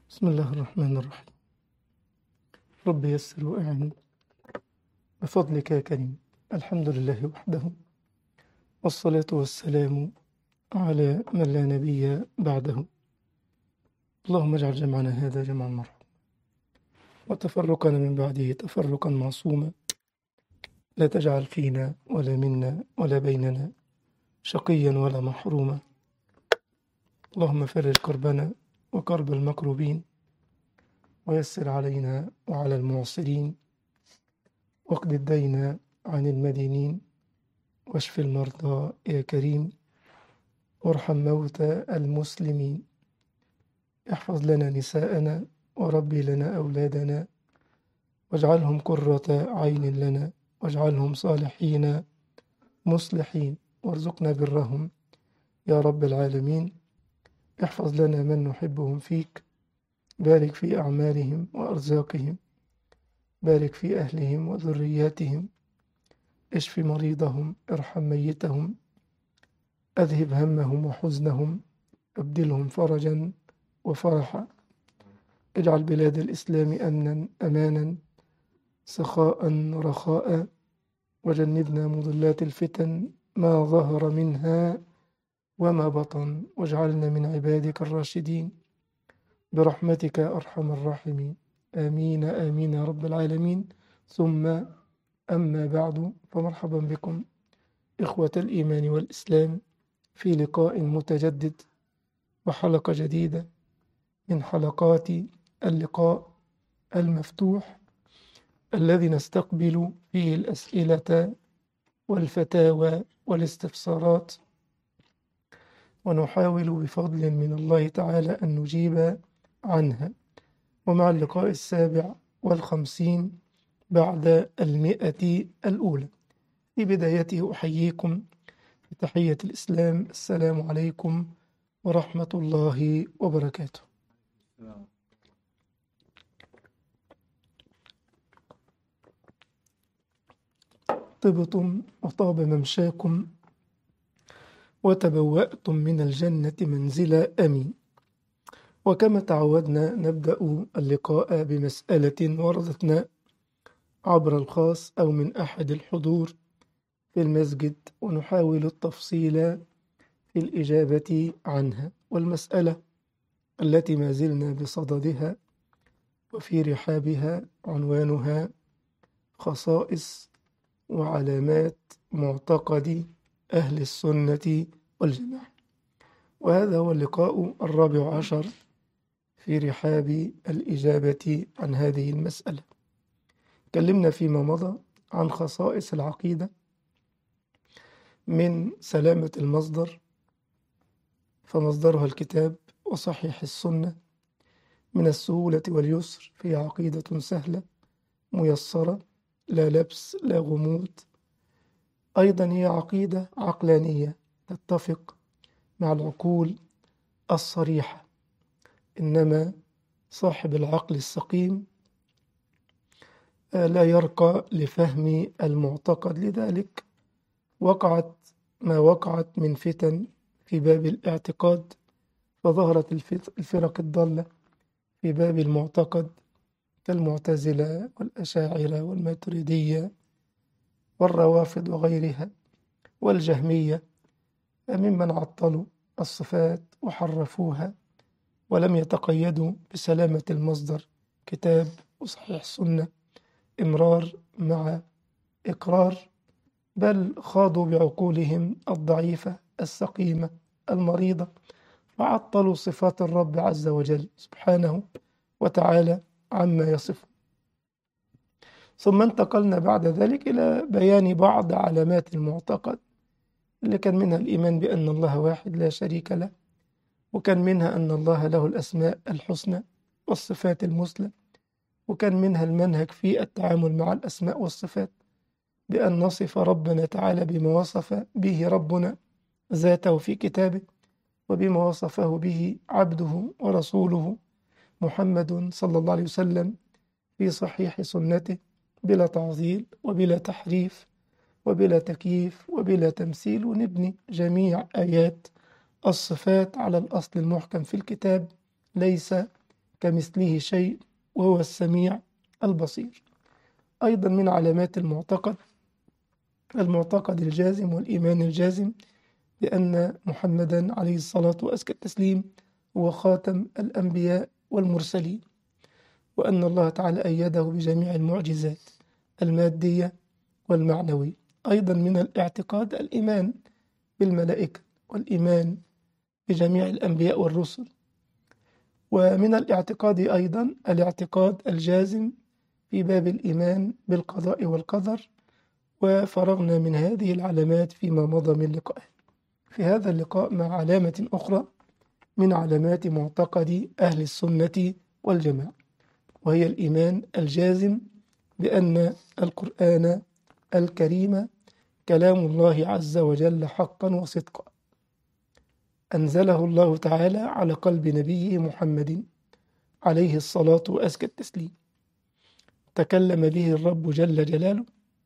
بسم الله الرحمن الرحيم رب يسر وأعن بفضلك يا كريم الحمد لله وحده والصلاة والسلام على من لا نبي بعده اللهم اجعل جمعنا هذا جمعا مرحوما وتفرقنا من بعده تفرقا معصوما لا تجعل فينا ولا منا ولا بيننا شقيا ولا محروما اللهم فرج كربنا وكرب المكروبين ويسر علينا وعلى المعسرين واقض الدين عن المدينين واشف المرضى يا كريم وارحم موتى المسلمين احفظ لنا نساءنا وربي لنا أولادنا واجعلهم قرة عين لنا واجعلهم صالحين مصلحين وارزقنا برهم يا رب العالمين احفظ لنا من نحبهم فيك بارك في أعمالهم وأرزاقهم بارك في أهلهم وذرياتهم اشف مريضهم ارحم ميتهم أذهب همهم وحزنهم أبدلهم فرجا وفرحا اجعل بلاد الإسلام أمنا أمانا سخاء رخاء وجنبنا مضلات الفتن ما ظهر منها وما بطن واجعلنا من عبادك الراشدين برحمتك يا أرحم الراحمين آمين آمين يا رب العالمين ثم أما بعد فمرحبا بكم إخوة الإيمان والإسلام في لقاء متجدد وحلقة جديدة من حلقات اللقاء المفتوح الذي نستقبل فيه الأسئلة والفتاوى والاستفسارات ونحاول بفضل من الله تعالى أن نجيب عنها ومع اللقاء السابع والخمسين بعد المئة الأولى في بدايته أحييكم بتحية الإسلام السلام عليكم ورحمة الله وبركاته طبتم وطاب ممشاكم وتبوأتم من الجنة منزلا أمين وكما تعودنا نبدأ اللقاء بمسألة وردتنا عبر الخاص أو من أحد الحضور في المسجد ونحاول التفصيل في الإجابة عنها والمسألة التي ما زلنا بصددها وفي رحابها عنوانها خصائص وعلامات معتقد أهل السنة والجماعة وهذا هو اللقاء الرابع عشر في رحاب الإجابة عن هذه المسألة تكلمنا فيما مضى عن خصائص العقيدة من سلامة المصدر فمصدرها الكتاب وصحيح السنة من السهولة واليسر في عقيدة سهلة ميسرة لا لبس لا غموض أيضا هي عقيدة عقلانية تتفق مع العقول الصريحة إنما صاحب العقل السقيم لا يرقى لفهم المعتقد لذلك وقعت ما وقعت من فتن في باب الاعتقاد فظهرت الفرق الضالة في باب المعتقد كالمعتزلة والأشاعرة والماتريدية والروافض وغيرها والجهمية ممن عطلوا الصفات وحرفوها ولم يتقيدوا بسلامة المصدر كتاب وصحيح سنة إمرار مع إقرار بل خاضوا بعقولهم الضعيفة السقيمة المريضة وعطلوا صفات الرب عز وجل سبحانه وتعالى عما يصف ثم انتقلنا بعد ذلك إلى بيان بعض علامات المعتقد اللي كان منها الإيمان بأن الله واحد لا شريك له وكان منها أن الله له الأسماء الحسنى والصفات المثلى وكان منها المنهج في التعامل مع الأسماء والصفات بأن نصف ربنا تعالى بما وصف به ربنا ذاته في كتابه وبما وصفه به عبده ورسوله محمد صلى الله عليه وسلم في صحيح سنته بلا تعظيل وبلا تحريف وبلا تكييف وبلا تمثيل ونبني جميع آيات الصفات على الأصل المحكم في الكتاب ليس كمثله شيء وهو السميع البصير أيضا من علامات المعتقد المعتقد الجازم والإيمان الجازم بأن محمدا عليه الصلاة وأزكى التسليم هو خاتم الأنبياء والمرسلين وأن الله تعالى أيده بجميع المعجزات المادية والمعنوية أيضا من الاعتقاد الإيمان بالملائكة والإيمان بجميع الأنبياء والرسل ومن الاعتقاد أيضا الاعتقاد الجازم في باب الإيمان بالقضاء والقدر وفرغنا من هذه العلامات فيما مضى من لقاء في هذا اللقاء مع علامة أخرى من علامات معتقد أهل السنة والجماعة وهي الإيمان الجازم بأن القرآن الكريم كلام الله عز وجل حقا وصدقا أنزله الله تعالى على قلب نبيه محمد عليه الصلاة وأزكى التسليم تكلم به الرب جل جلاله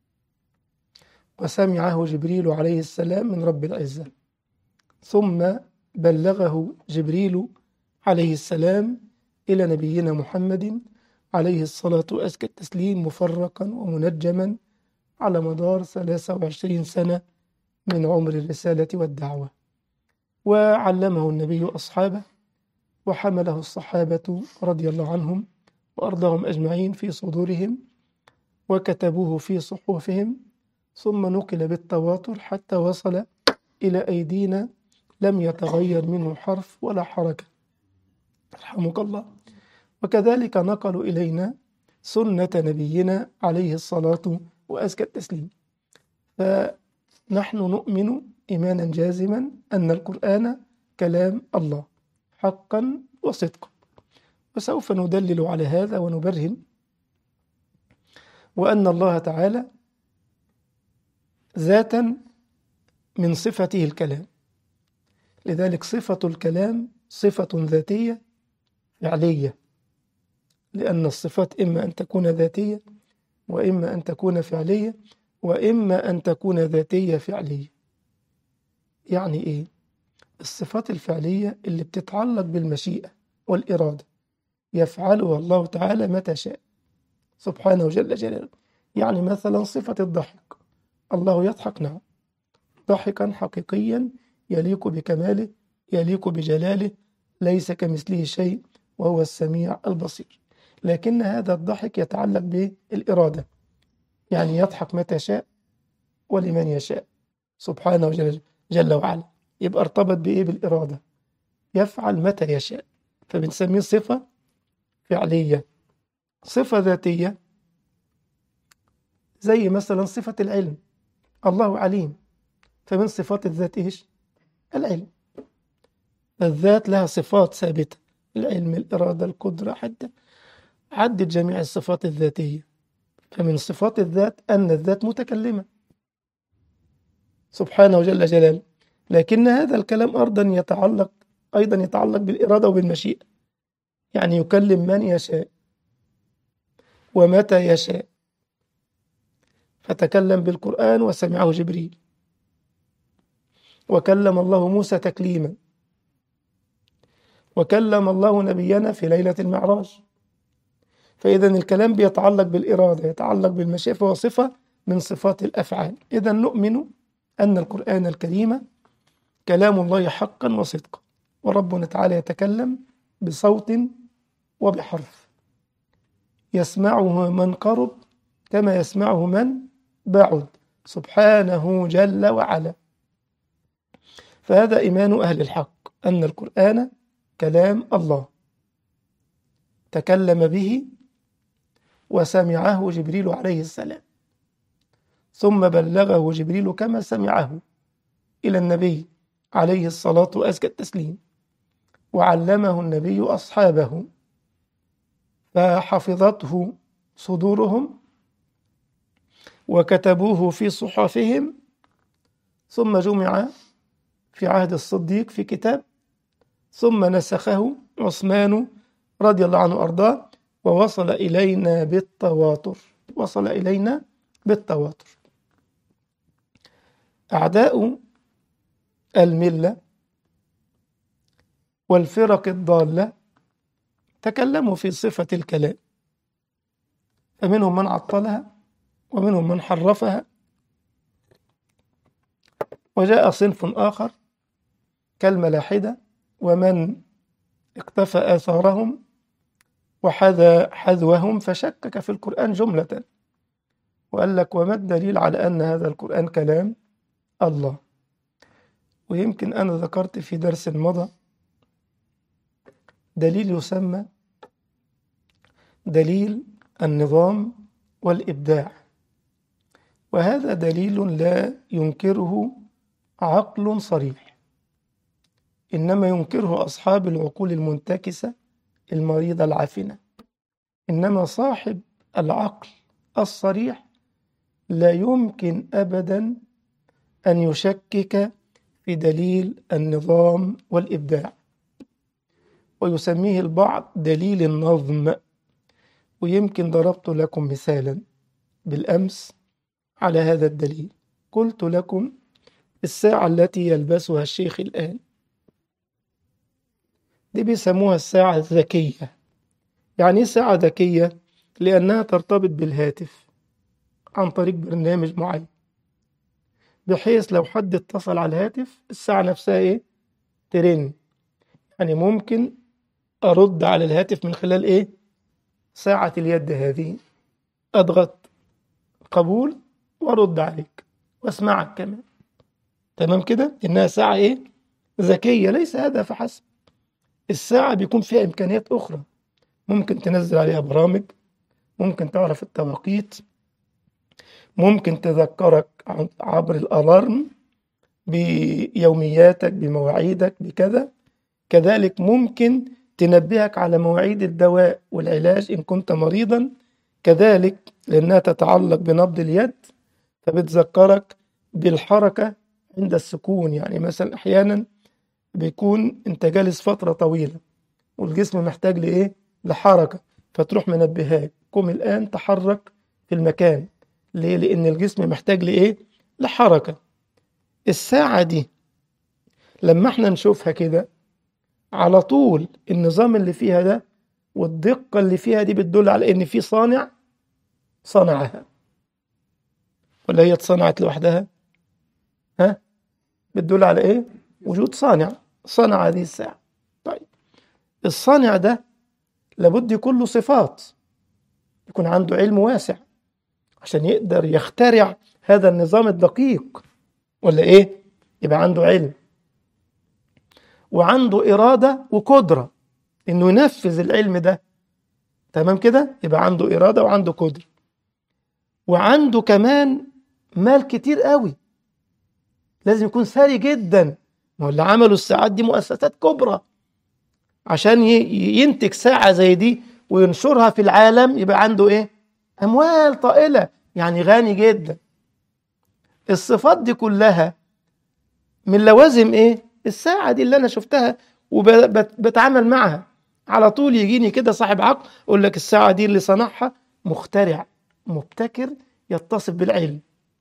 وسمعه جبريل عليه السلام من رب العزة ثم بلغه جبريل عليه السلام إلى نبينا محمد عليه الصلاة وأزكى التسليم مفرقا ومنجما على مدار 23 سنة من عمر الرسالة والدعوة وعلمه النبي أصحابه وحمله الصحابة رضي الله عنهم وأرضاهم أجمعين في صدورهم وكتبوه في صحفهم ثم نقل بالتواتر حتى وصل إلى أيدينا لم يتغير منه حرف ولا حركة رحمك الله وكذلك نقلوا إلينا سنة نبينا عليه الصلاة وأزكى التسليم فنحن نؤمن إيمانا جازما أن القرآن كلام الله حقا وصدقا وسوف ندلل على هذا ونبرهن وأن الله تعالى ذاتا من صفته الكلام لذلك صفة الكلام صفة ذاتية فعلية لأن الصفات إما أن تكون ذاتية وإما أن تكون فعلية وإما أن تكون ذاتية فعلية يعني إيه؟ الصفات الفعلية اللي بتتعلق بالمشيئة والإرادة يفعلها الله تعالى متى شاء سبحانه جل جلاله يعني مثلا صفة الضحك الله يضحك نعم ضحكا حقيقيا يليق بكماله يليق بجلاله ليس كمثله شيء وهو السميع البصير لكن هذا الضحك يتعلق بالإرادة يعني يضحك متى شاء ولمن يشاء سبحانه جل, جل وعلا يبقى ارتبط بإيه بالإرادة يفعل متى يشاء فبنسميه صفة فعلية صفة ذاتية زي مثلا صفة العلم الله عليم فمن صفات الذات إيش العلم الذات لها صفات ثابتة العلم الإرادة القدرة حتى عدت جميع الصفات الذاتية فمن صفات الذات أن الذات متكلمة سبحانه جل جلاله لكن هذا الكلام أيضا يتعلق أيضا يتعلق بالإرادة وبالمشيئة يعني يكلم من يشاء ومتى يشاء فتكلم بالقرآن وسمعه جبريل وكلم الله موسى تكليما وكلم الله نبينا في ليلة المعراج فإذا الكلام بيتعلق بالإرادة يتعلق بالمشيئة فهو صفة من صفات الأفعال إذا نؤمن أن القرآن الكريم كلام الله حقا وصدقا وربنا تعالى يتكلم بصوت وبحرف يسمعه من قرب كما يسمعه من بعد سبحانه جل وعلا فهذا إيمان أهل الحق أن القرآن كلام الله تكلم به وسمعه جبريل عليه السلام ثم بلغه جبريل كما سمعه إلى النبي عليه الصلاة وأزكى التسليم وعلمه النبي أصحابه فحفظته صدورهم وكتبوه في صحفهم ثم جمع في عهد الصديق في كتاب ثم نسخه عثمان رضي الله عنه وأرضاه ووصل إلينا بالتواتر وصل إلينا بالتواتر أعداء الملة والفرق الضالة تكلموا في صفة الكلام فمنهم من عطلها ومنهم من حرفها وجاء صنف آخر كالملاحدة ومن اقتفى آثارهم وحذا حذوهم فشكك في القرآن جملة وقال لك وما الدليل على أن هذا القرآن كلام الله ويمكن أنا ذكرت في درس مضى دليل يسمى دليل النظام والإبداع وهذا دليل لا ينكره عقل صريح إنما ينكره أصحاب العقول المنتكسة المريضة العافنة إنما صاحب العقل الصريح لا يمكن أبدا أن يشكك في دليل النظام والإبداع ويسميه البعض دليل النظم ويمكن ضربت لكم مثالا بالأمس على هذا الدليل قلت لكم الساعة التي يلبسها الشيخ الآن دي بيسموها الساعة الذكية يعني ايه ساعة ذكية؟ لأنها ترتبط بالهاتف عن طريق برنامج معين بحيث لو حد اتصل على الهاتف الساعة نفسها ايه؟ ترن يعني ممكن أرد على الهاتف من خلال ايه؟ ساعة اليد هذه أضغط قبول وأرد عليك وأسمعك كمان تمام كده؟ إنها ساعة ايه؟ ذكية ليس هذا فحسب الساعة بيكون فيها إمكانيات أخرى ممكن تنزل عليها برامج ممكن تعرف التوقيت ممكن تذكرك عبر الألارم بيومياتك بمواعيدك بكذا كذلك ممكن تنبهك على مواعيد الدواء والعلاج إن كنت مريضا كذلك لأنها تتعلق بنبض اليد فبتذكرك بالحركة عند السكون يعني مثلا أحيانا بيكون أنت جالس فترة طويلة والجسم محتاج لإيه؟ لحركة فتروح منبهاك قم الآن تحرك في المكان ليه؟ لأن الجسم محتاج لإيه؟ لحركة الساعة دي لما احنا نشوفها كده على طول النظام اللي فيها ده والدقة اللي فيها دي بتدل على إن في صانع صنعها ولا هي اتصنعت لوحدها؟ ها؟ بتدل على إيه؟ وجود صانع صنع هذه الساعة طيب الصانع ده لابد يكون له صفات يكون عنده علم واسع عشان يقدر يخترع هذا النظام الدقيق ولا ايه يبقى عنده علم وعنده إرادة وقدرة إنه ينفذ العلم ده تمام كده يبقى عنده إرادة وعنده قدرة وعنده كمان مال كتير قوي لازم يكون ثري جدا ما هو اللي عملوا الساعات دي مؤسسات كبرى عشان ينتج ساعة زي دي وينشرها في العالم يبقى عنده ايه اموال طائلة يعني غني جدا الصفات دي كلها من لوازم ايه الساعة دي اللي انا شفتها وبتعامل معها على طول يجيني كده صاحب عقل يقول لك الساعة دي اللي صنعها مخترع مبتكر يتصف بالعلم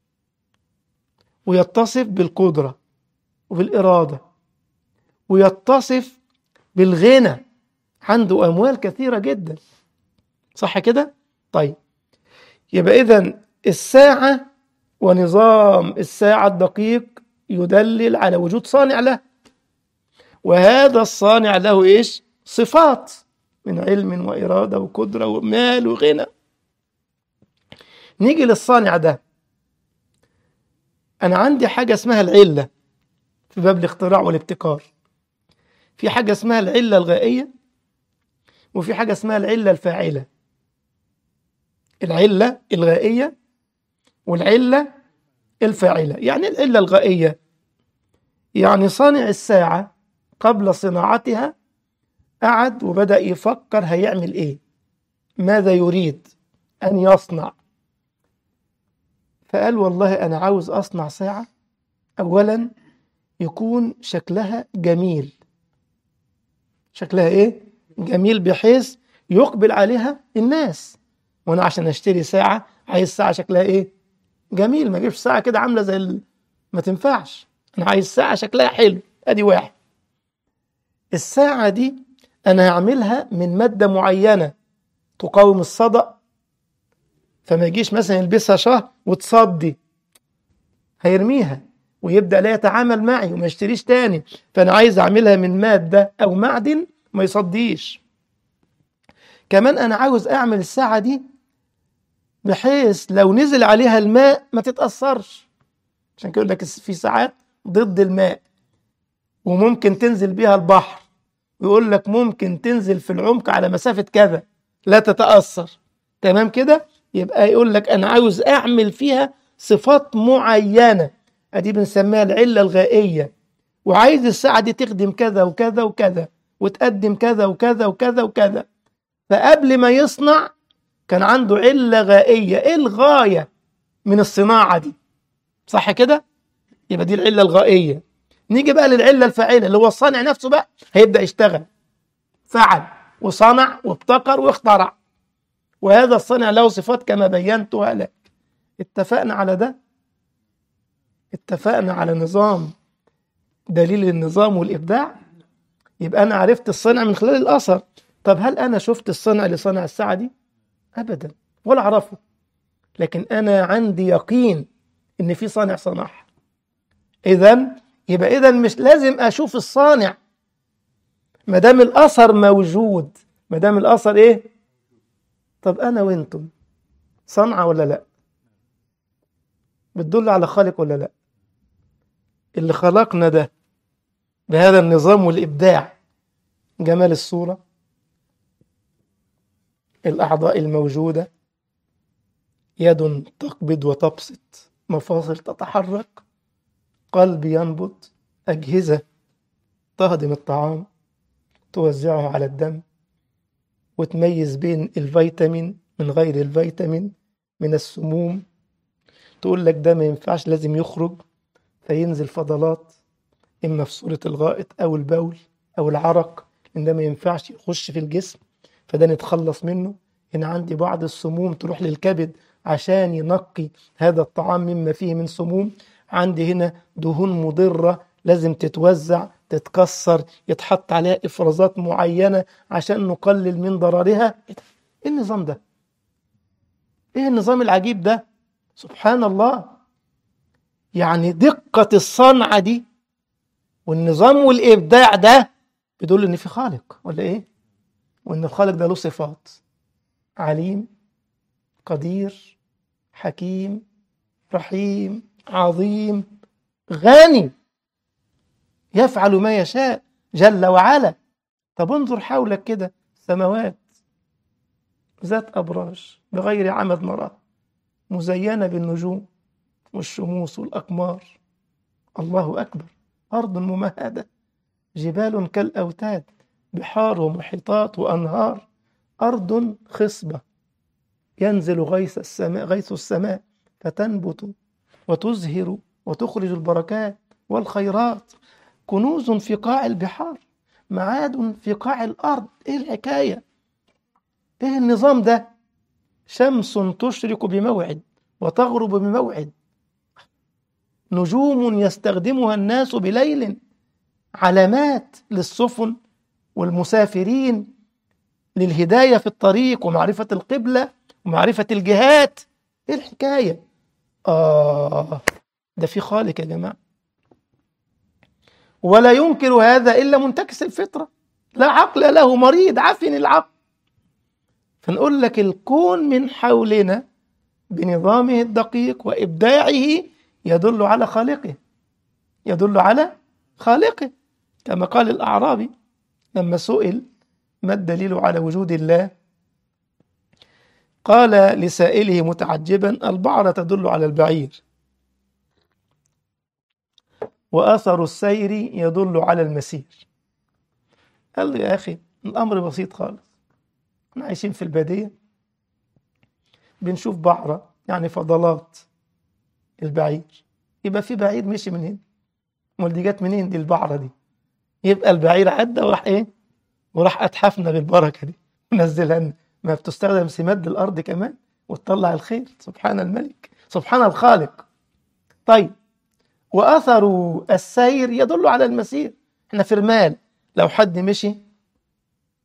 ويتصف بالقدرة وبالإرادة ويتصف بالغنى عنده أموال كثيرة جدا صح كده؟ طيب يبقى إذا الساعة ونظام الساعة الدقيق يدلل على وجود صانع له وهذا الصانع له إيش؟ صفات من علم وإرادة وقدرة ومال وغنى نيجي للصانع ده أنا عندي حاجة اسمها العلة في باب الاختراع والابتكار في حاجة اسمها العلة الغائية وفي حاجة اسمها العلة الفاعلة العلة الغائية والعلة الفاعلة يعني العلة الغائية يعني صانع الساعة قبل صناعتها قعد وبدأ يفكر هيعمل ايه ماذا يريد أن يصنع فقال والله أنا عاوز أصنع ساعة أولا يكون شكلها جميل شكلها ايه جميل بحيث يقبل عليها الناس وانا عشان اشتري ساعه عايز ساعه شكلها ايه جميل ما اجيبش ساعه كده عامله زي ال... ما تنفعش انا عايز ساعه شكلها حلو ادي واحد الساعه دي أنا هعملها من مادة معينة تقاوم الصدأ فما يجيش مثلا يلبسها شهر وتصدي هيرميها ويبدأ لا يتعامل معي وما يشتريش تاني فأنا عايز أعملها من مادة أو معدن ما يصديش كمان أنا عاوز أعمل الساعة دي بحيث لو نزل عليها الماء ما تتأثرش عشان كده يقول لك في ساعات ضد الماء وممكن تنزل بيها البحر ويقول لك ممكن تنزل في العمق على مسافة كذا لا تتأثر تمام كده يبقى يقول لك أنا عاوز أعمل فيها صفات معينة أدي بنسميها العلة الغائية وعايز الساعة دي تخدم كذا وكذا وكذا وتقدم كذا وكذا وكذا وكذا فقبل ما يصنع كان عنده علة غائية إيه الغاية من الصناعة دي صح كده يبقى دي العلة الغائية نيجي بقى للعلة الفاعلة اللي هو الصانع نفسه بقى هيبدأ يشتغل فعل وصنع وابتكر واخترع وهذا الصانع له صفات كما بينتها لك اتفقنا على ده اتفقنا على نظام دليل النظام والإبداع يبقى أنا عرفت الصنع من خلال الأثر طب هل أنا شفت الصنع اللي صنع الساعة دي أبدا ولا أعرفه لكن أنا عندي يقين إن في صانع صنعها إذا يبقى إذا مش لازم أشوف الصانع ما دام الأثر موجود ما دام الأثر إيه طب أنا وأنتم صنعة ولا لأ بتدل على خالق ولا لأ اللي خلقنا ده بهذا النظام والإبداع جمال الصورة الأعضاء الموجودة يد تقبض وتبسط مفاصل تتحرك قلب ينبض أجهزة تهضم الطعام توزعه على الدم وتميز بين الفيتامين من غير الفيتامين من السموم تقول لك ده ما ينفعش لازم يخرج فينزل فضلات إما في صورة الغائط أو البول أو العرق إن ده ما ينفعش يخش في الجسم فده نتخلص منه هنا عندي بعض السموم تروح للكبد عشان ينقي هذا الطعام مما فيه من سموم عندي هنا دهون مضرة لازم تتوزع تتكسر يتحط عليها إفرازات معينة عشان نقلل من ضررها إيه ده؟ إيه النظام ده إيه النظام العجيب ده سبحان الله يعني دقة الصنعة دي والنظام والإبداع ده بيدل إن في خالق ولا إيه وإن الخالق ده له صفات عليم قدير حكيم رحيم عظيم غني يفعل ما يشاء جل وعلا طب انظر حولك كده سماوات ذات أبراج بغير عمد مراه مزينة بالنجوم والشموس والأقمار الله أكبر أرض ممهدة جبال كالأوتاد بحار ومحيطات وأنهار أرض خصبة ينزل غيث السماء غيث السماء فتنبت وتزهر وتخرج البركات والخيرات كنوز في قاع البحار معاد في قاع الأرض إيه الحكاية إيه النظام ده شمس تشرق بموعد وتغرب بموعد نجوم يستخدمها الناس بليل علامات للسفن والمسافرين للهداية في الطريق ومعرفة القبلة ومعرفة الجهات ايه الحكاية آه ده في خالق يا جماعة ولا ينكر هذا إلا منتكس الفطرة لا عقل له مريض عفن العقل فنقول لك الكون من حولنا بنظامه الدقيق وإبداعه يدل على خالقه يدل على خالقه كما قال الأعرابي لما سئل ما الدليل على وجود الله قال لسائله متعجبا البعرة تدل على البعير وأثر السير يدل على المسير قال له يا أخي الأمر بسيط خالص احنا عايشين في البادية بنشوف بعرة يعني فضلات البعير يبقى في بعير مشي من هنا امال دي جت منين دي البعرة دي يبقى البعير عدى وراح ايه وراح اتحفنا بالبركة دي ونزلها لنا ما بتستخدم سماد الارض كمان وتطلع الخير سبحان الملك سبحان الخالق طيب واثر السير يدل على المسير احنا في رمال لو حد مشي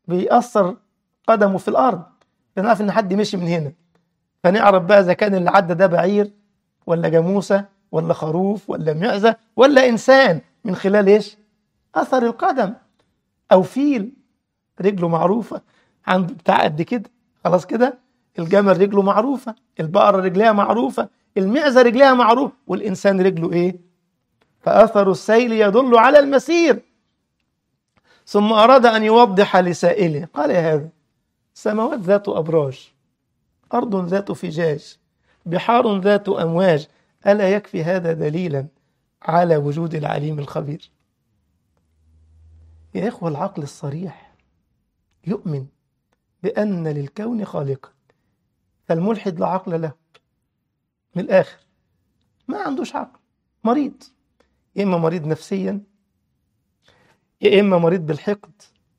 بيأثر قدمه في الأرض فنعرف إن حد مشي من هنا فنعرف بقى إذا كان اللي عدى ده بعير ولا جاموسة ولا خروف ولا معزة ولا إنسان من خلال إيش؟ أثر القدم أو فيل رجله معروفة عند بتاع قد كده خلاص كده الجمل رجله معروفة البقرة رجلها معروفة المعزة رجلها معروف والإنسان رجله إيه؟ فأثر السيل يدل على المسير ثم أراد أن يوضح لسائله قال يا هذا سماوات ذات أبراج أرض ذات فجاج بحار ذات أمواج ألا يكفي هذا دليلا على وجود العليم الخبير يا إخوة العقل الصريح يؤمن بأن للكون خالقا فالملحد لا عقل له من الآخر ما عندوش عقل مريض يا إما مريض نفسيا يا إما مريض بالحقد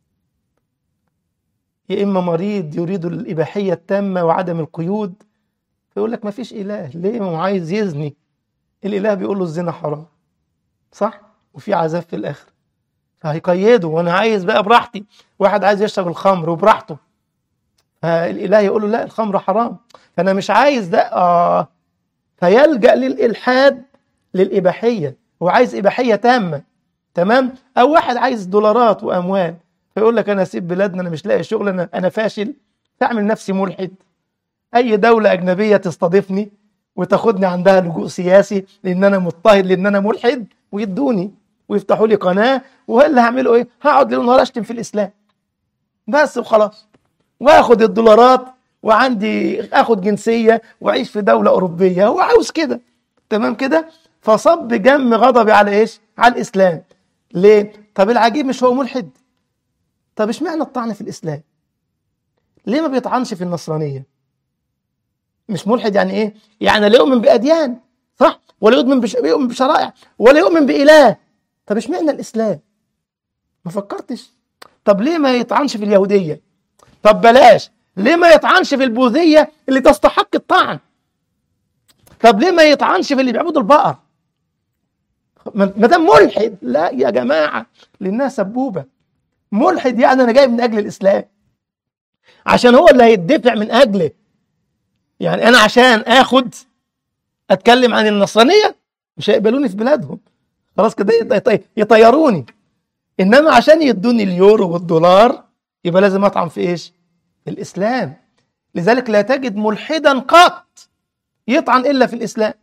يا إما مريض يريد الإباحية التامة وعدم القيود فيقول لك ما فيش إله ليه ما هو عايز يزني الإله بيقول له الزنا حرام صح وفي عذاب في الآخر فهيقيده وأنا عايز بقى براحتي واحد عايز يشرب الخمر وبراحته فالإله يقول له لا الخمر حرام فأنا مش عايز ده آه فيلجأ للإلحاد للإباحية هو عايز إباحية تامة تمام أو واحد عايز دولارات وأموال فيقول لك أنا أسيب بلادنا أنا مش لاقي شغل أنا أنا فاشل فأعمل نفسي ملحد أي دولة أجنبية تستضيفني وتاخدني عندها لجوء سياسي لأن أنا مضطهد لأن أنا ملحد ويدوني ويفتحوا لي قناة واللي هعمله إيه؟ هقعد ليل ونهار أشتم في الإسلام بس وخلاص واخد الدولارات وعندي اخد جنسيه واعيش في دوله اوروبيه هو عاوز كده تمام كده فصب جم غضبي على ايش على الاسلام ليه طب العجيب مش هو ملحد طب اشمعنى الطعن في الاسلام ليه ما بيطعنش في النصرانيه مش ملحد يعني ايه يعني لا يؤمن باديان صح ولا يؤمن بش... يؤمن بشرائع ولا يؤمن باله طب اشمعنى الاسلام ما فكرتش طب ليه ما يطعنش في اليهوديه طب بلاش ليه ما يطعنش في البوذية اللي تستحق الطعن طب ليه ما يطعنش في اللي بيعبدوا البقر ما دام ملحد لا يا جماعة لأنها سبوبة ملحد يعني أنا جاي من أجل الإسلام عشان هو اللي هيدفع من أجله يعني أنا عشان آخد أتكلم عن النصرانية مش هيقبلوني في بلادهم خلاص كده يطيروني إنما عشان يدوني اليورو والدولار يبقى لازم أطعن في إيش؟ الإسلام لذلك لا تجد ملحدا قط يطعن إلا في الإسلام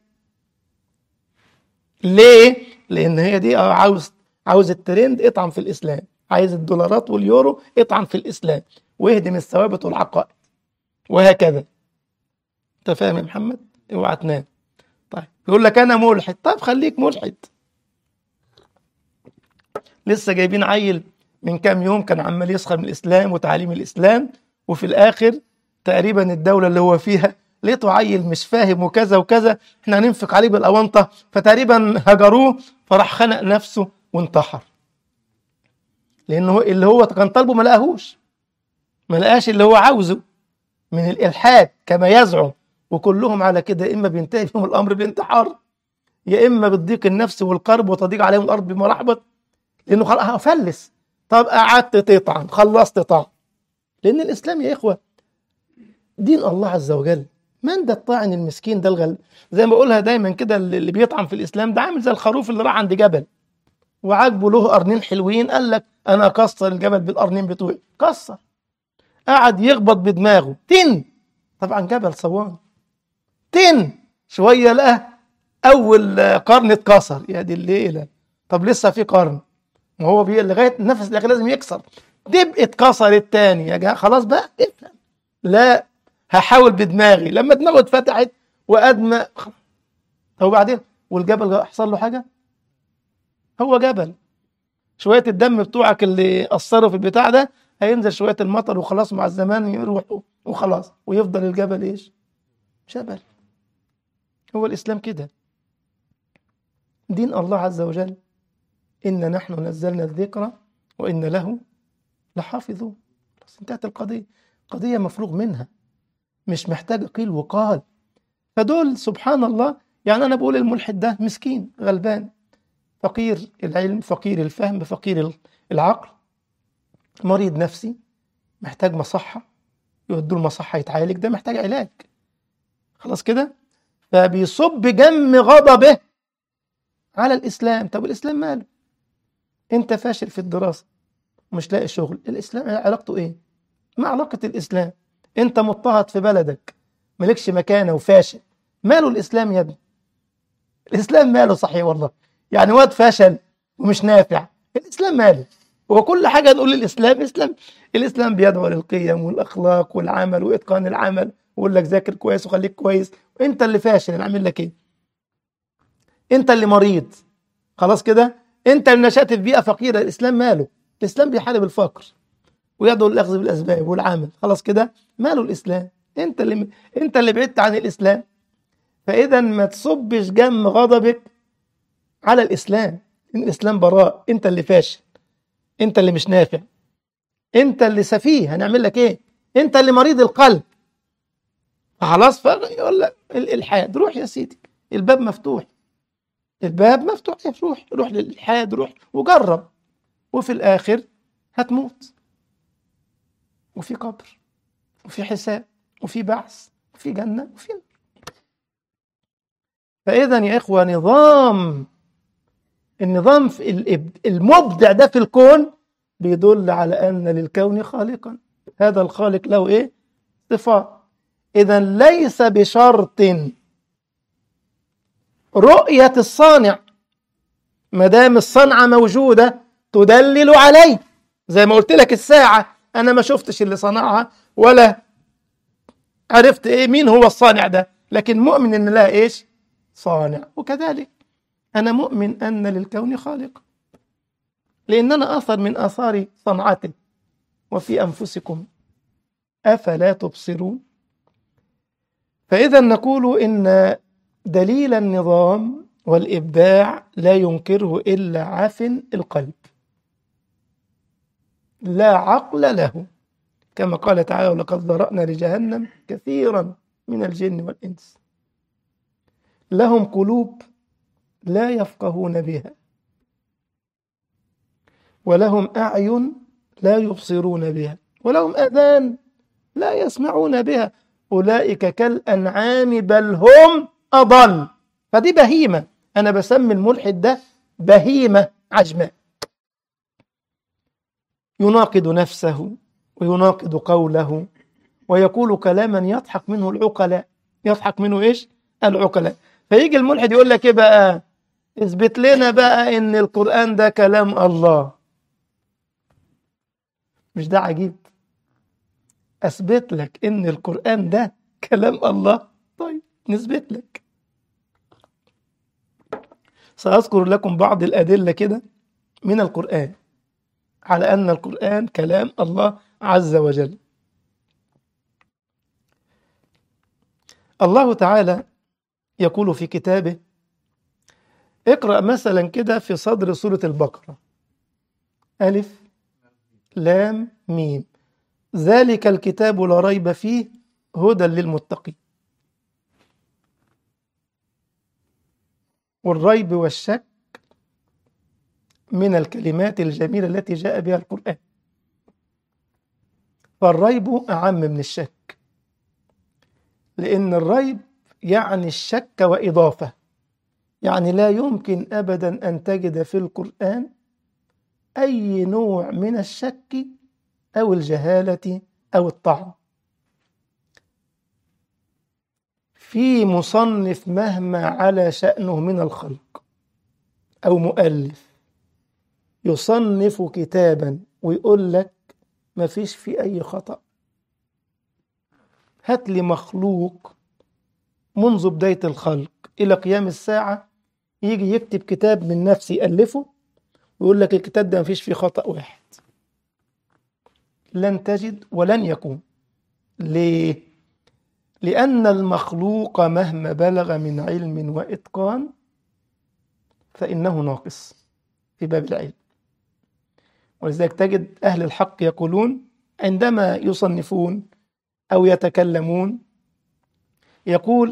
ليه؟ لأن هي دي عاوز عاوز الترند اطعن في الإسلام عايز الدولارات واليورو اطعن في الإسلام واهدم الثوابت والعقائد وهكذا أنت فاهم يا محمد؟ اوعى تنام طيب يقول لك أنا ملحد طيب خليك ملحد لسه جايبين عيل من كام يوم كان عمال يسخر من الإسلام وتعاليم الإسلام وفي الآخر تقريبا الدولة اللي هو فيها لقيته عيل مش فاهم وكذا وكذا احنا هننفق عليه بالأونطة فتقريبا هجروه فراح خنق نفسه وانتحر لأنه اللي هو كان طالبه ما لقاهوش ما لقاش اللي هو عاوزه من الإلحاد كما يزعم وكلهم على كده إما بينتهي بهم الأمر بانتحار يا إما بالضيق النفسي والقرب وتضيق عليهم الأرض بما رحبت لأنه خلاص هفلس طب قعدت تطعن خلصت طعن لأن الإسلام يا إخوة دين الله عز وجل من ده الطاعن المسكين ده الغل زي ما بقولها دايما كده اللي بيطعن في الإسلام ده عامل زي الخروف اللي راح عند جبل وعاجبه له قرنين حلوين قال لك أنا أكسر الجبل بالقرنين بتوعي كسر قعد يخبط بدماغه تن طبعا جبل صوان تن شوية لقى أول قرن اتكسر يا دي الليلة طب لسه في قرن ما هو بي لغاية النفس الأخير لازم يكسر دب اتكسر التاني يا جماعة خلاص بقى افهم لا هحاول بدماغي لما دماغه اتفتحت وأدمى طب وبعدين والجبل حصل له حاجة هو جبل شوية الدم بتوعك اللي أثروا في البتاع ده هينزل شوية المطر وخلاص مع الزمان يروحوا وخلاص ويفضل الجبل ايش جبل هو الإسلام كده دين الله عز وجل إن نحن نزلنا الذكر وإن له لحافظون بس انتهت القضية قضية مفروغ منها مش محتاجة قيل وقال فدول سبحان الله يعني أنا بقول الملحد ده مسكين غلبان فقير العلم فقير الفهم فقير العقل مريض نفسي محتاج مصحة يودوه المصحة يتعالج ده محتاج علاج خلاص كده فبيصب جم غضبه على الإسلام طب الإسلام ماله أنت فاشل في الدراسة مش لاقي شغل الإسلام علاقته إيه ما علاقة الإسلام أنت مضطهد في بلدك مالكش مكانة وفاشل ماله الإسلام يا ابني الإسلام ماله صحيح والله يعني واد فشل ومش نافع الإسلام ماله هو كل حاجة نقول الإسلام إسلام الإسلام بيدعو للقيم والأخلاق والعمل وإتقان العمل ويقول لك ذاكر كويس وخليك كويس وأنت اللي فاشل أنا أعمل لك إيه أنت اللي مريض خلاص كده أنت اللي نشأت في بيئة فقيرة الإسلام ماله الإسلام بيحارب الفقر ويدعو للأخذ بالأسباب والعمل خلاص كده ماله الإسلام أنت اللي أنت اللي بعدت عن الإسلام فإذا ما تصبش جم غضبك على الإسلام إن الإسلام براء أنت اللي فاشل أنت اللي مش نافع أنت اللي سفيه هنعمل لك إيه أنت اللي مريض القلب خلاص يقول لك الإلحاد روح يا سيدي الباب مفتوح الباب مفتوح روح روح للإلحاد روح وجرب وفي الآخر هتموت وفي قبر وفي حساب وفي بعث وفي جنة وفي نار فإذا يا إخوة نظام النظام المبدع ده في الكون بيدل على أن للكون خالقا هذا الخالق له إيه؟ صفات إذا ليس بشرط رؤية الصانع ما دام الصنعة موجودة تدلل عليه زي ما قلت لك الساعة أنا ما شفتش اللي صنعها ولا عرفت إيه مين هو الصانع ده لكن مؤمن إن لها إيش صانع وكذلك أنا مؤمن أن للكون خالق لأن أنا أثر من آثار صنعته وفي أنفسكم أفلا تبصرون فإذا نقول إن دليل النظام والإبداع لا ينكره إلا عفن القلب لا عقل له كما قال تعالى ولقد ذرأنا لجهنم كثيرا من الجن والإنس لهم قلوب لا يفقهون بها ولهم أعين لا يبصرون بها ولهم أذان لا يسمعون بها أولئك كالأنعام بل هم أضل فدي بهيمة أنا بسمي الملحد ده بهيمة عجماء يناقض نفسه ويناقض قوله ويقول كلاما يضحك منه العقلاء يضحك منه ايش العقلاء فيجي الملحد يقول لك ايه بقى اثبت لنا بقى ان القرآن ده كلام الله مش ده عجيب اثبت لك ان القرآن ده كلام الله طيب نثبت لك سأذكر لكم بعض الأدلة كده من القرآن على أن القرآن كلام الله عز وجل الله تعالى يقول في كتابه اقرأ مثلا كده في صدر سورة البقرة ألف لام ميم ذلك الكتاب لا ريب فيه هدى للمتقين والريب والشك من الكلمات الجميلة التي جاء بها القرآن فالريب أعم من الشك لأن الريب يعني الشك وإضافة يعني لا يمكن أبدا أن تجد في القرآن أي نوع من الشك أو الجهالة أو الطعن في مصنف مهما على شأنه من الخلق أو مؤلف يصنف كتابا ويقول لك ما فيش فيه أي خطأ هات لي مخلوق منذ بداية الخلق إلى قيام الساعة يجي يكتب كتاب من نفسه يألفه ويقول لك الكتاب ده ما فيش فيه خطأ واحد لن تجد ولن يكون ليه؟ لأن المخلوق مهما بلغ من علم وإتقان فإنه ناقص في باب العلم ولذلك تجد أهل الحق يقولون عندما يصنفون أو يتكلمون يقول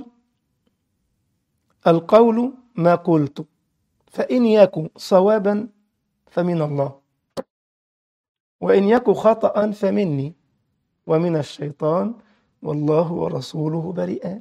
القول ما قلت فإن يكن صوابا فمن الله وإن يكن خطأ فمني ومن الشيطان والله ورسوله بريئان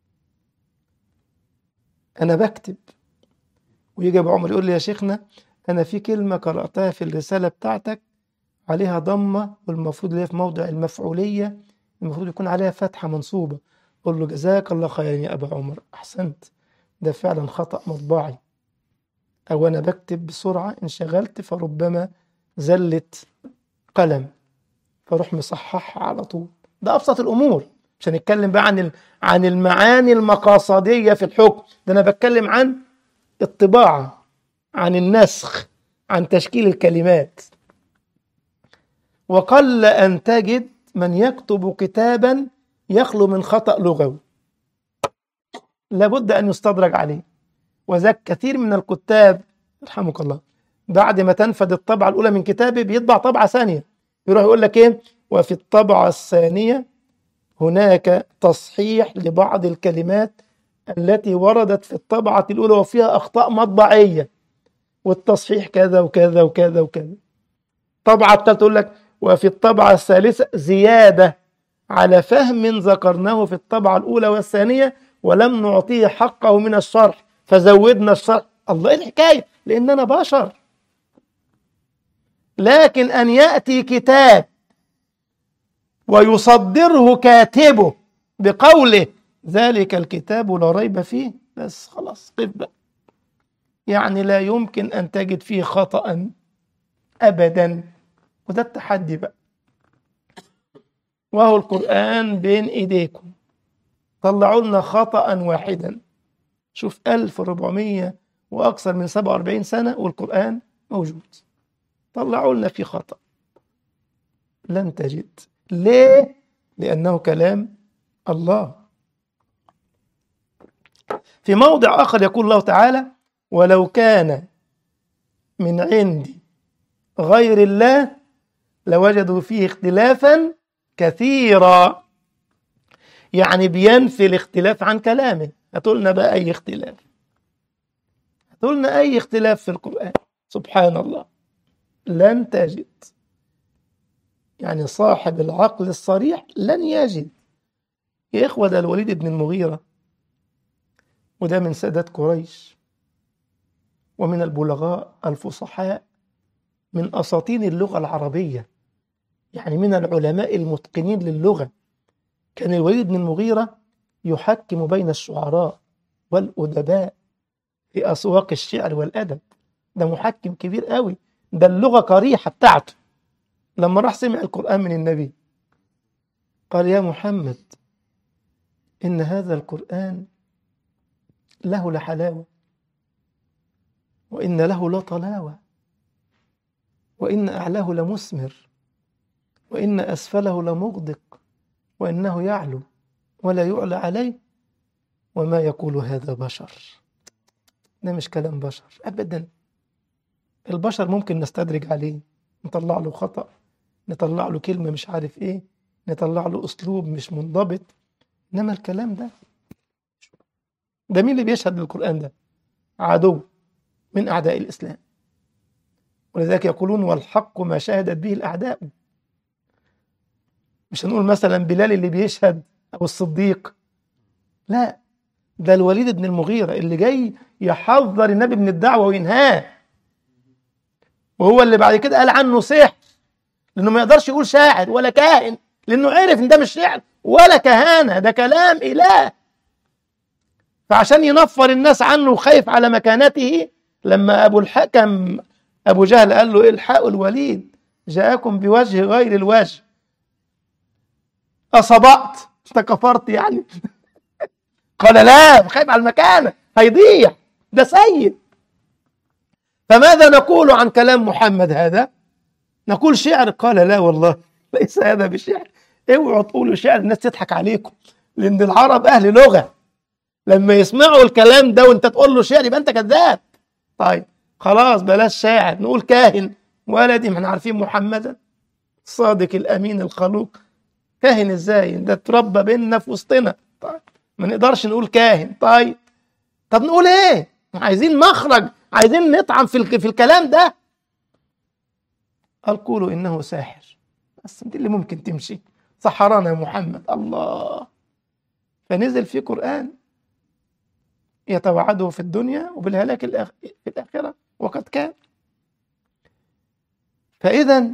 أنا بكتب ويجي أبو عمر يقول لي يا شيخنا أنا في كلمة قرأتها في الرسالة بتاعتك عليها ضمة والمفروض اللي هي في موضع المفعولية المفروض يكون عليها فتحة منصوبة قل له جزاك الله خيرا يا أبا عمر أحسنت ده فعلا خطأ مطبعي أو أنا بكتب بسرعة انشغلت فربما زلت قلم فاروح مصححها على طول ده أبسط الأمور مش هنتكلم بقى عن ال- عن المعاني المقاصدية في الحكم ده أنا بتكلم عن الطباعة عن النسخ عن تشكيل الكلمات وقل أن تجد من يكتب كتابا يخلو من خطأ لغوي لابد أن يستدرج عليه وذاك كثير من الكتاب رحمك الله بعد ما تنفذ الطبعة الأولى من كتابه بيطبع طبعة ثانية يروح يقول لك إيه وفي الطبعة الثانية هناك تصحيح لبعض الكلمات التي وردت في الطبعة الأولى وفيها أخطاء مطبعية والتصحيح كذا وكذا وكذا وكذا طبعة الثالثة تقول لك وفي الطبعة الثالثة زيادة على فهم ذكرناه في الطبعة الأولى والثانية ولم نعطيه حقه من الشرح فزودنا الشرح الله إيه الحكاية لأننا بشر لكن أن يأتي كتاب ويصدره كاتبه بقوله ذلك الكتاب لا ريب فيه بس خلاص قف بقى يعني لا يمكن أن تجد فيه خطأ أبدا وده التحدي بقى وهو القرآن بين إيديكم طلعوا لنا خطأ واحدا شوف 1400 وأكثر من 47 سنة والقرآن موجود طلعوا لنا فيه خطأ لن تجد ليه؟ لأنه كلام الله في موضع آخر يقول الله تعالى ولو كان من عندي غير الله لوجدوا فيه اختلافا كثيرا يعني بينفي الاختلاف عن كلامه هاتولنا بقى أي اختلاف هاتولنا أي اختلاف في القرآن سبحان الله لن تجد يعني صاحب العقل الصريح لن يجد يا إخوة ده الوليد بن المغيرة وده من سادات قريش ومن البلغاء الفصحاء من أساطين اللغة العربية يعني من العلماء المتقنين للغة كان الوليد بن المغيرة يحكم بين الشعراء والأدباء في أسواق الشعر والأدب ده محكم كبير قوي ده اللغة قريحة بتاعته لما راح سمع القرآن من النبي قال يا محمد إن هذا القرآن له لحلاوة وإن له لطلاوة وإن أعلاه لمثمر وإن أسفله لمغدق وإنه يعلو ولا يعلى عليه وما يقول هذا بشر ده مش كلام بشر أبدا البشر ممكن نستدرج عليه نطلع له خطأ نطلع له كلمة مش عارف إيه نطلع له أسلوب مش منضبط إنما الكلام ده ده مين اللي بيشهد للقرآن ده عدو من أعداء الإسلام ولذلك يقولون والحق ما شهدت به الأعداء مش هنقول مثلا بلال اللي بيشهد أو الصديق لا ده الوليد بن المغيرة اللي جاي يحذر النبي من الدعوة وينهاه وهو اللي بعد كده قال عنه سحر لأنه ما يقدرش يقول شاعر ولا كاهن لأنه عرف إن ده مش شعر ولا كهانة ده كلام إله فعشان ينفر الناس عنه وخايف على مكانته لما أبو الحكم أبو جهل قال له الحقوا الوليد جاءكم بوجه غير الوجه أصبعت أنت كفرت يعني قال لا خايف على المكانة هيضيع ده سيد فماذا نقول عن كلام محمد هذا نقول شعر قال لا والله ليس هذا بشعر اوعوا تقولوا شعر الناس تضحك عليكم لان العرب اهل لغه لما يسمعوا الكلام ده وانت تقول له شعر يبقى انت كذاب طيب خلاص بلاش شاعر نقول كاهن ولدي ما احنا عارفين محمدا الصادق الامين الخلوق كاهن ازاي ده اتربى بيننا في وسطنا طيب ما نقدرش نقول كاهن طيب طب نقول ايه عايزين مخرج عايزين نطعم في الك- في الكلام ده قال قولوا انه ساحر بس دي اللي ممكن تمشي سحرنا محمد الله فنزل في قرآن يتوعده في الدنيا وبالهلاك الآخ- في الآخرة وقد كان فإذا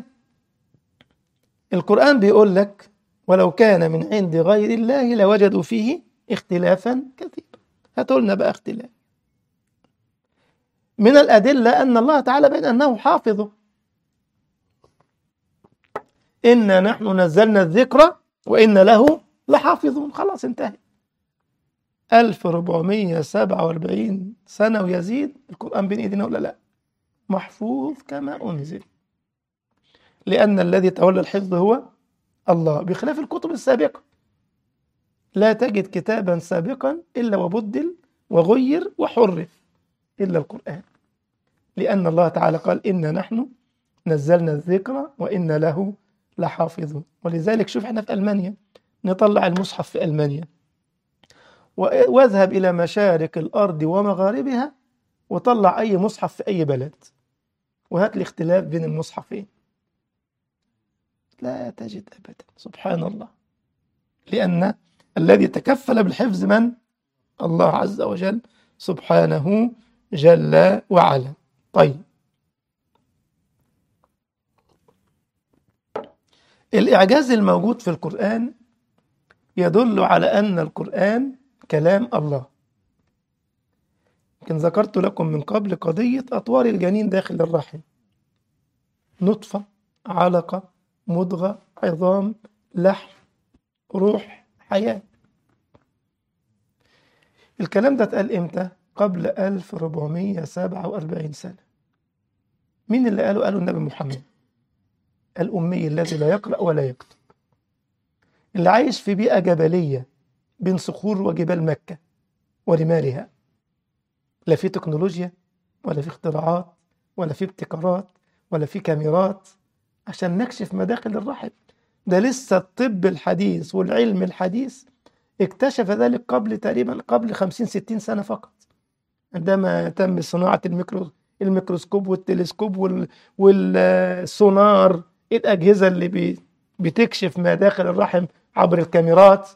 القرآن بيقول لك ولو كان من عند غير الله لوجدوا فيه اختلافا كثيرا هاتوا لنا بقى اختلاف من الأدلة أن الله تعالى بين أنه حافظه إنا نحن نزلنا الذكر وإن له لحافظون خلاص انتهى 1447 سنة ويزيد القرآن بين إيدينا ولا لا محفوظ كما أنزل لأن الذي تولى الحفظ هو الله بخلاف الكتب السابقة لا تجد كتابا سابقا إلا وبدل وغير وحرف إلا القرآن لأن الله تعالى قال إنا نحن نزلنا الذكر وإن له لحافظون ولذلك شوف احنا في ألمانيا نطلع المصحف في ألمانيا و- واذهب إلى مشارق الأرض ومغاربها وطلع أي مصحف في أي بلد وهات لي اختلاف بين المصحفين لا تجد أبدا سبحان الله لأن الذي تكفل بالحفظ من؟ الله عز وجل سبحانه جل وعلا طيب الإعجاز الموجود في القرآن يدل على أن القرآن كلام الله يمكن ذكرت لكم من قبل قضية أطوار الجنين داخل الرحم نطفة علقة مضغة عظام لحم روح حياة الكلام ده اتقال امتى؟ قبل 1447 سنة مين اللي قاله؟ قاله النبي محمد الأمي الذي لا يقرأ ولا يكتب اللي عايش في بيئة جبلية بين صخور وجبال مكة ورمالها لا في تكنولوجيا ولا في اختراعات ولا في ابتكارات ولا في كاميرات عشان نكشف مداخل الرحم ده لسه الطب الحديث والعلم الحديث اكتشف ذلك قبل تقريبا قبل 50 60 سنة فقط عندما تم صناعة الميكرو الميكروسكوب والتلسكوب وال والسونار الأجهزة اللي بي بتكشف ما داخل الرحم عبر الكاميرات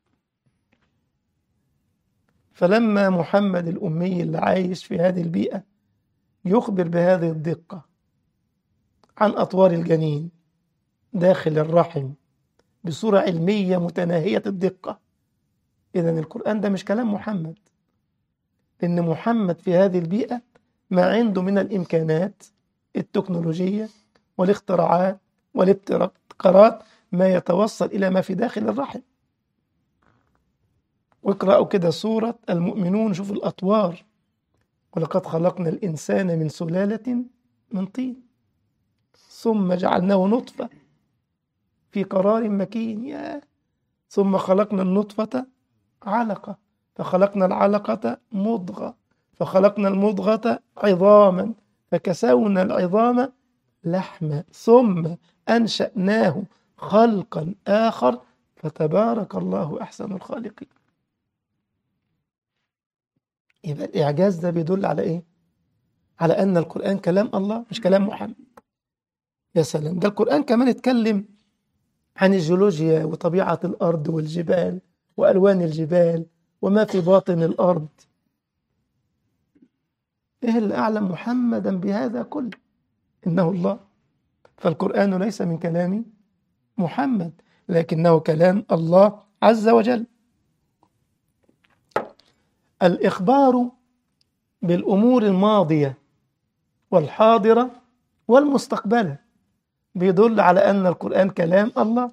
فلما محمد الأمي اللي عايش في هذه البيئة يخبر بهذه الدقة عن أطوار الجنين داخل الرحم بصورة علمية متناهية الدقة إذا القرآن ده مش كلام محمد لأن محمد في هذه البيئة ما عنده من الإمكانات التكنولوجية والاختراعات والابتكارات ما يتوصل إلى ما في داخل الرحم واقرأوا كده سورة المؤمنون شوفوا الأطوار ولقد خلقنا الإنسان من سلالة من طين ثم جعلناه نطفة في قرار مكين يا ثم خلقنا النطفة علقة فخلقنا العلقة مضغة فخلقنا المضغة عظاما فكسونا العظام لحما ثم أنشأناه خلقا آخر فتبارك الله أحسن الخالقين يبقى الإعجاز ده بيدل على إيه؟ على أن القرآن كلام الله مش كلام محمد يا سلام ده القرآن كمان اتكلم عن الجيولوجيا وطبيعة الأرض والجبال وألوان الجبال وما في باطن الأرض إيه اللي أعلم محمدا بهذا كله إنه الله فالقرآن ليس من كلام محمد لكنه كلام الله عز وجل الإخبار بالأمور الماضية والحاضرة والمستقبلة بيدل على أن القرآن كلام الله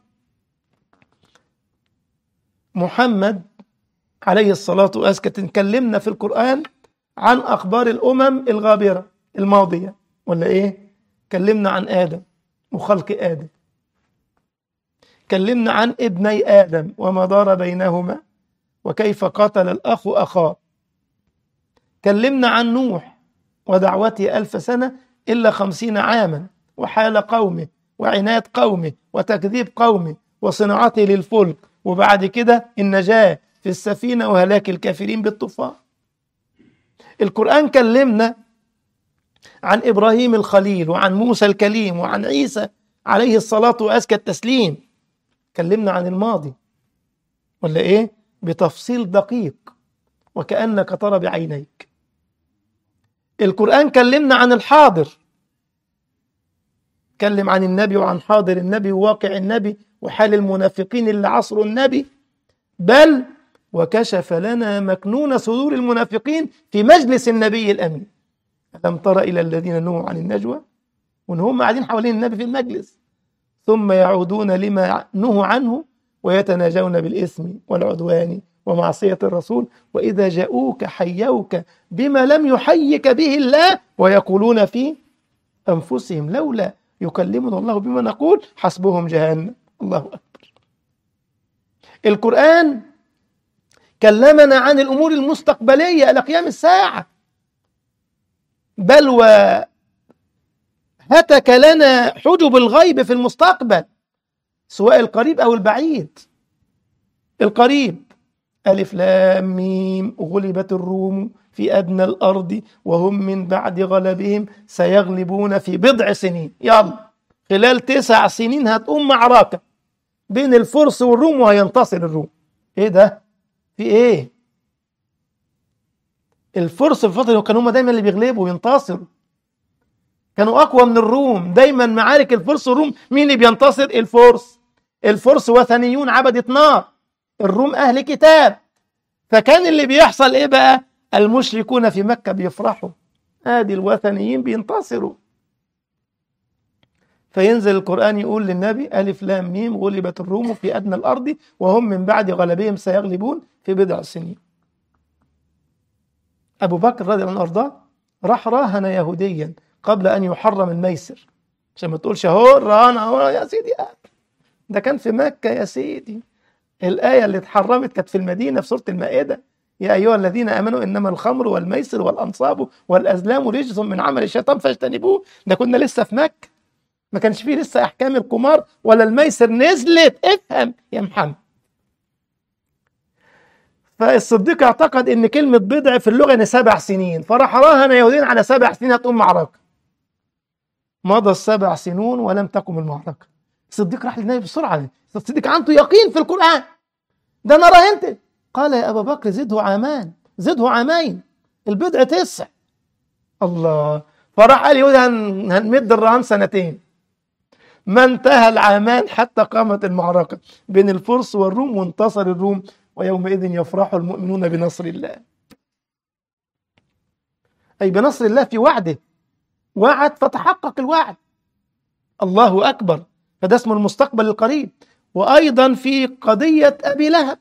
محمد عليه الصلاة والسلام تكلمنا في القرآن عن أخبار الأمم الغابرة الماضية ولا إيه؟ كلمنا عن آدم وخلق آدم كلمنا عن ابني آدم وما دار بينهما وكيف قتل الأخ أخاه كلمنا عن نوح ودعوته ألف سنة إلا خمسين عاما وحال قومه وعناد قومه وتكذيب قومه وصناعته للفلك وبعد كده النجاة في السفينة وهلاك الكافرين بالطوفان القرآن كلمنا عن إبراهيم الخليل وعن موسى الكليم وعن عيسى عليه الصلاة وأزكى التسليم كلمنا عن الماضي ولا ايه بتفصيل دقيق وكأنك ترى بعينيك القرآن كلمنا عن الحاضر كلم عن النبي وعن حاضر النبي وواقع النبي وحال المنافقين اللي عصروا النبي بل وكشف لنا مكنون صدور المنافقين في مجلس النبي الأمين ألم تر إلى الذين نهوا عن النجوى وإن هم قاعدين حوالين النبي في المجلس ثم يعودون لما نهوا عنه ويتناجون بالإثم والعدوان ومعصية الرسول وإذا جاءوك حيوك بما لم يحيك به الله ويقولون في أنفسهم لولا يكلمنا الله بما نقول حسبهم جهنم الله أكبر القرآن كلمنا عن الأمور المستقبلية إلى قيام الساعة بل وهتك لنا حجب الغيب في المستقبل سواء القريب أو البعيد القريب ألف لام ميم غلبت الروم في أدنى الأرض وهم من بعد غلبهم سيغلبون في بضع سنين يلا خلال تسع سنين هتقوم معركة بين الفرس والروم وهينتصر الروم ايه ده في ايه الفرس في الفترة كانوا هم دايما اللي بيغلبوا وينتصروا كانوا أقوى من الروم دايما معارك الفرس والروم مين اللي بينتصر الفرس الفرس وثنيون عبدة نار الروم أهل كتاب فكان اللي بيحصل إيه بقى المشركون في مكة بيفرحوا ادي الوثنيين بينتصروا فينزل القرآن يقول للنبي ألف لام ميم غلبت الروم في أدنى الأرض وهم من بعد غلبهم سيغلبون في بضع سنين أبو بكر رضي الله عنه أرضاه راح راهن يهوديا قبل أن يحرم الميسر عشان ما تقولش أهو راهن أهو يا سيدي ده كان في مكة يا سيدي الآية اللي اتحرمت كانت في المدينة في سورة المائدة يا أيها الذين آمنوا إنما الخمر والميسر والأنصاب والأزلام رجس من عمل الشيطان فاجتنبوه ده كنا لسه في مكة ما كانش فيه لسه أحكام القمار ولا الميسر نزلت افهم يا محمد فالصديق اعتقد ان كلمة بضع في اللغة ان سبع سنين فراح راهن يهودين على سبع سنين هتقوم معركة مضى السبع سنون ولم تقم المعركة الصديق راح للنبي بسرعة الصديق عنده يقين في القرآن ده انا راهنت قال يا ابا بكر زده عامان زده عامين البضع تسع الله فراح قال يهود هن... هنمد الرهان سنتين ما انتهى العامان حتى قامت المعركة بين الفرس والروم وانتصر الروم ويومئذ يفرح المؤمنون بنصر الله أي بنصر الله في وعده وعد فتحقق الوعد الله أكبر فده اسمه المستقبل القريب وأيضا في قضية أبي لهب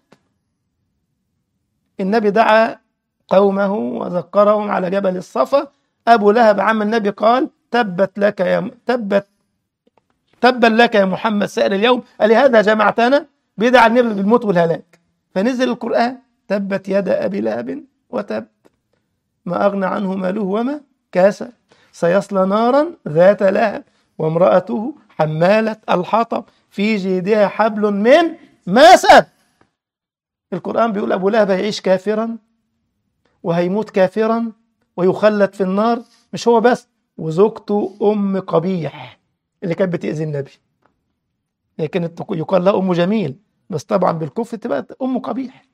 النبي دعا قومه وذكرهم على جبل الصفا أبو لهب عم النبي قال تبت لك يا تبت تبا لك يا محمد سائر اليوم ألهذا جمعتنا بيدعى النبي بالموت والهلاك فنزل القرآن تبت يد أبي لهب وتب ما أغنى عنه ماله وما كاسب سيصلى نارا ذات لهب وامرأته حمالة الحطب في جيدها حبل من مسد القرآن بيقول أبو لهب هيعيش كافرا وهيموت كافرا ويخلد في النار مش هو بس وزوجته أم قبيح اللي كانت بتأذي النبي هي كانت يقال لها أم جميل بس طبعا بالكفر تبقى أم قبيح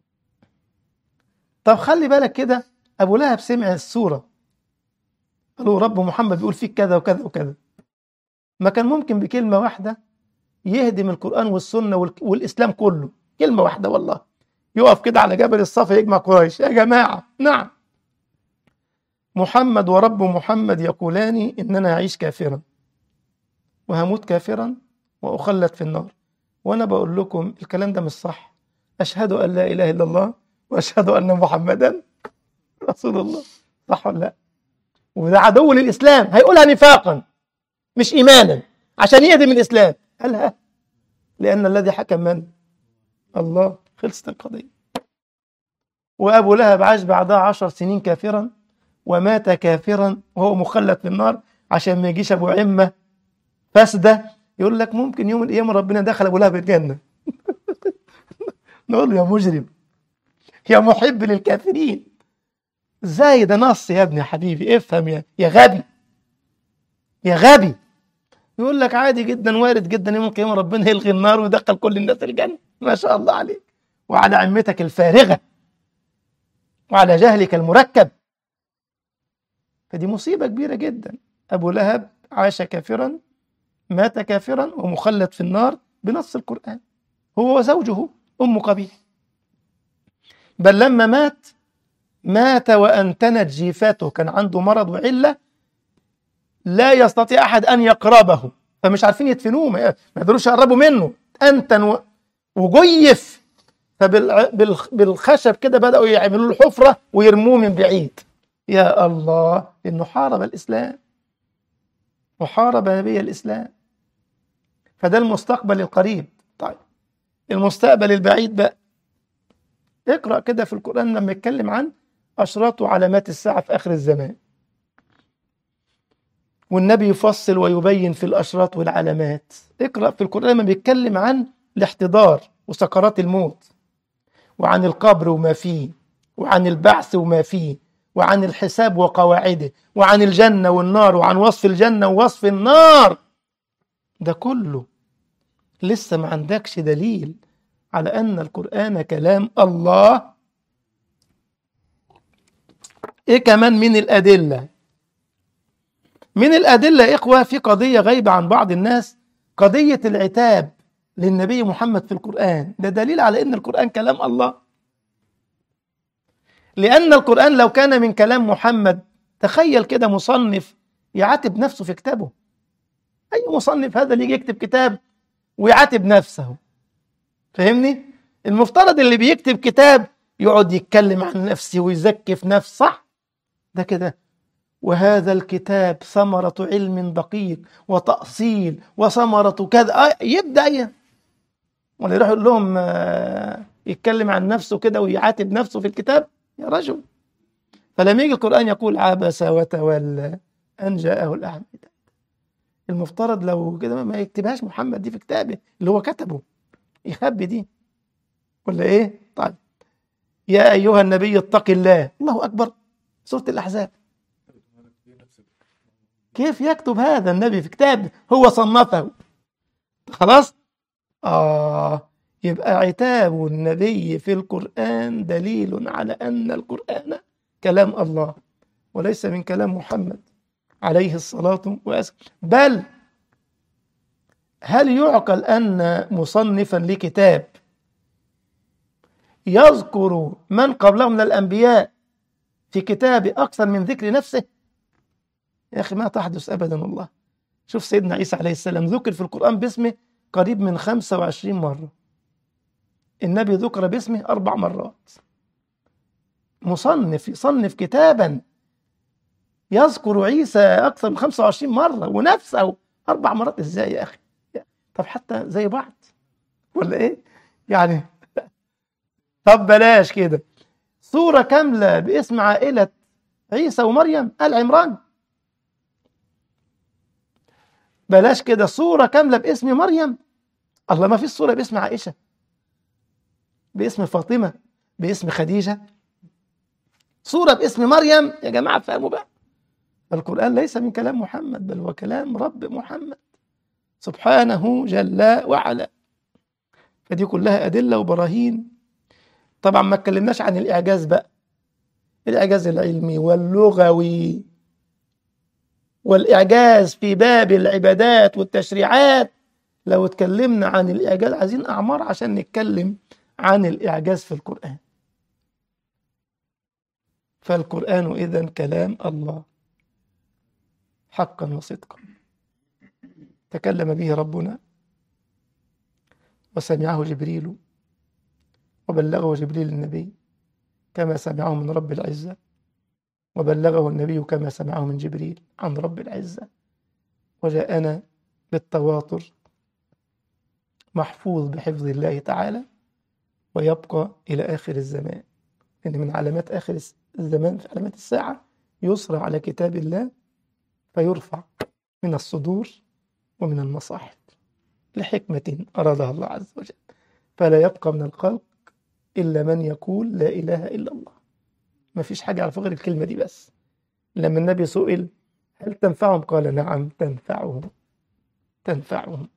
طب خلي بالك كده أبو لهب سمع السورة قالوا رب محمد بيقول فيك كذا وكذا وكذا ما كان ممكن بكلمة واحدة يهدم القرآن والسنة والإسلام كله كلمة واحدة والله يقف كده على جبل الصفا يجمع قريش يا جماعة نعم محمد ورب محمد يقولان إننا أعيش كافرا وهموت كافرا وأخلد في النار وأنا بقول لكم الكلام ده مش صح أشهد أن لا إله إلا الله وأشهد أن محمدا رسول الله صح ولا لا وده عدو للإسلام هيقولها نفاقا مش إيمانا عشان يهدم الإسلام قالها لأن الذي حكم من الله خلصت القضية وأبو لهب عاش بعدها عشر سنين كافرا ومات كافرا وهو مخلد في النار عشان ما يجيش أبو عمة فاسدة يقول لك ممكن يوم من الأيام ربنا دخل أبو لهب الجنة نقول له يا مجرم يا محب للكافرين ازاي ده نص يا ابني يا حبيبي افهم يا يا غبي يا غبي يقول لك عادي جدا وارد جدا يوم القيامة ربنا يلغي النار ويدخل كل الناس الجنة ما شاء الله عليك وعلى عمتك الفارغة وعلى جهلك المركب فدي مصيبة كبيرة جدا أبو لهب عاش كافرا مات كافرا ومخلد في النار بنص القرآن هو وزوجه أم قبيح بل لما مات مات وأنتنت جيفاته كان عنده مرض وعلة لا يستطيع أحد أن يقربه فمش عارفين يدفنوه ما يقدروش يقربوا منه أنتن و... وجيف فبالخشب كده بدأوا يعملوا له حفرة ويرموه من بعيد يا الله إنه حارب الإسلام وحارب نبي الإسلام فده المستقبل القريب طيب المستقبل البعيد بقى اقرأ كده في القرآن لما يتكلم عن أشراط وعلامات الساعة في آخر الزمان والنبي يفصل ويبين في الأشراط والعلامات اقرأ في القرآن لما بيتكلم عن الاحتضار وسكرات الموت وعن القبر وما فيه وعن البعث وما فيه وعن الحساب وقواعده وعن الجنة والنار وعن وصف الجنة ووصف النار ده كله لسه ما عندكش دليل على أن القرآن كلام الله إيه كمان من الأدلة من الأدلة يا إخوة في قضية غايبة عن بعض الناس قضية العتاب للنبي محمد في القرآن ده دليل على أن القرآن كلام الله لأن القرآن لو كان من كلام محمد تخيل كده مصنف يعاتب نفسه في كتابه أي مصنف هذا اللي يجي يكتب كتاب ويعاتب نفسه فاهمني؟ المفترض اللي بيكتب كتاب يقعد يتكلم عن نفسه ويزكي في نفسه صح؟ ده كده وهذا الكتاب ثمرة علم دقيق وتأصيل وثمرة كذا آه يبدأ يه. ولا يروح يقول لهم آه يتكلم عن نفسه كده ويعاتب نفسه في الكتاب يا رجل فلما يجي القرآن يقول عبس وتولى أن جاءه الأعمى المفترض لو كده ما يكتبهاش محمد دي في كتابه اللي هو كتبه يخبي دي ولا ايه طيب يا ايها النبي اتق الله الله اكبر سوره الاحزاب كيف يكتب هذا النبي في كتاب هو صنفه خلاص اه يبقى عتاب النبي في القران دليل على ان القران كلام الله وليس من كلام محمد عليه الصلاه والسلام بل هل يعقل ان مصنفا لكتاب يذكر من قبله من الأنبياء في كتاب أكثر من ذكر نفسه يا أخي ما تحدث أبدا والله شوف سيدنا عيسى عليه السلام ذكر في القرآن باسمه قريب من 25 مرة النبي ذكر باسمه أربع مرات مصنف يصنف كتابا يذكر عيسى أكثر من 25 مرة ونفسه أربع مرات إزاي يا أخي طب حتى زي بعض ولا إيه يعني طب بلاش كده صورة كاملة باسم عائلة عيسى ومريم آل عمران بلاش كده صورة كاملة باسم مريم الله ما فيش صورة باسم عائشة باسم فاطمة باسم خديجة صورة باسم مريم يا جماعة فهموا بقى القرآن ليس من كلام محمد بل هو كلام رب محمد سبحانه جل وعلا فدي كلها أدلة وبراهين طبعا ما اتكلمناش عن الإعجاز بقى الإعجاز العلمي واللغوي والإعجاز في باب العبادات والتشريعات لو اتكلمنا عن الإعجاز عايزين أعمار عشان نتكلم عن الإعجاز في القرآن فالقرآن إذا كلام الله حقا وصدقا تكلم به ربنا وسمعه جبريل وبلغه جبريل النبي كما سمعه من رب العزة وبلغه النبي كما سمعه من جبريل عن رب العزة وجاءنا بالتواتر محفوظ بحفظ الله تعالى ويبقى إلى آخر الزمان إن من علامات آخر الزمان في علامات الساعة يسرى على كتاب الله فيرفع من الصدور ومن المصاحف لحكمة أرادها الله عز وجل فلا يبقى من الخلق إلا من يقول لا إله إلا الله ما فيش حاجة على غير الكلمة دي بس لما النبي سئل هل تنفعهم قال نعم تنفعهم تنفعهم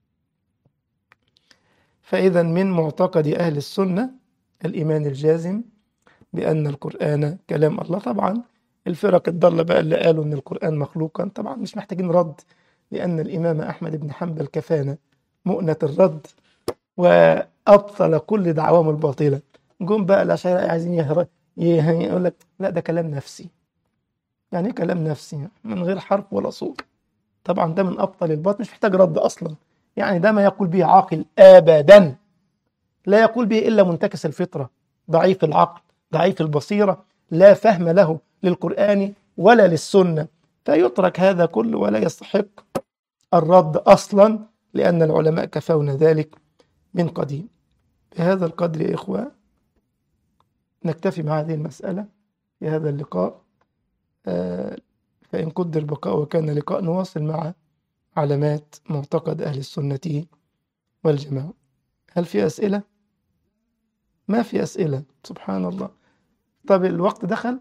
فإذا من معتقد أهل السنة الإيمان الجازم بأن القرآن كلام الله طبعا الفرق الضالة بقى اللي قالوا أن القرآن مخلوقا طبعا مش محتاجين رد لأن الإمام أحمد بن حنبل كفانا مؤنة الرد وأبطل كل دعواهم الباطلة جم بقى الأشاعرة عايزين يهر... يه- يقول لك لا ده كلام نفسي يعني ايه كلام نفسي من غير حرف ولا صوت طبعا ده من أبطل الباطل مش محتاج رد أصلا يعني ده ما يقول به عاقل أبدا لا يقول به إلا منتكس الفطرة ضعيف العقل ضعيف البصيرة لا فهم له للقرآن ولا للسنة فيترك هذا كله ولا يستحق الرد أصلا لأن العلماء كفونا ذلك من قديم بهذا القدر يا إخوة نكتفي مع هذه المسألة في هذا اللقاء آه، فإن قدر البقاء وكان لقاء نواصل مع علامات معتقد أهل السنة والجماعة هل في أسئلة؟ ما في أسئلة سبحان الله طب الوقت دخل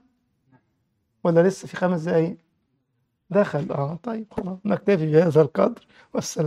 ولا لسه في خمس دقايق دخل اه طيب خلاص نكتفي بهذا القدر والسلام